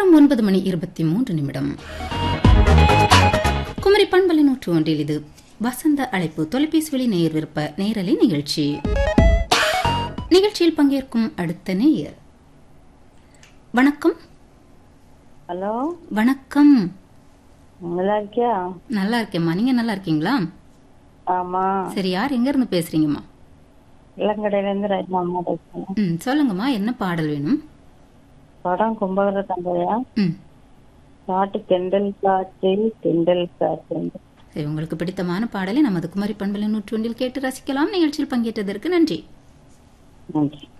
நேரம் ஒன்பது மணி இருபத்தி மூன்று நிமிடம் குமரி பண்பலை நூற்று ஒன்றில் இது வசந்த அழைப்பு தொலைபேசி வழி நேயர் விருப்ப நேரலை நிகழ்ச்சி நிகழ்ச்சியில் பங்கேற்கும் அடுத்த நேயர் வணக்கம் ஹலோ வணக்கம் நல்லா இருக்கியா நல்லா இருக்கேம்மா நீங்க நல்லா இருக்கீங்களா ஆமா சரி யார் எங்க இருந்து பேசுறீங்கம்மா இளங்கடையில இருந்து ராஜ்மா அம்மா பேசுறேன் ம் சொல்லுங்கம்மா என்ன பாடல் வேணும் படம் கும்பகர தந்தையா ம் பாட்டு தெண்டல் காற்றில் தெண்டல் காற்று சரி உங்களுக்கு பிடித்தமான பாடலை நமது குமரி பண்பலை நூற்றொன்றில் கேட்டு ரசிக்கலாம் நிகழ்ச்சியில் பங்கேற்றதற்கு நன்றி நன்றி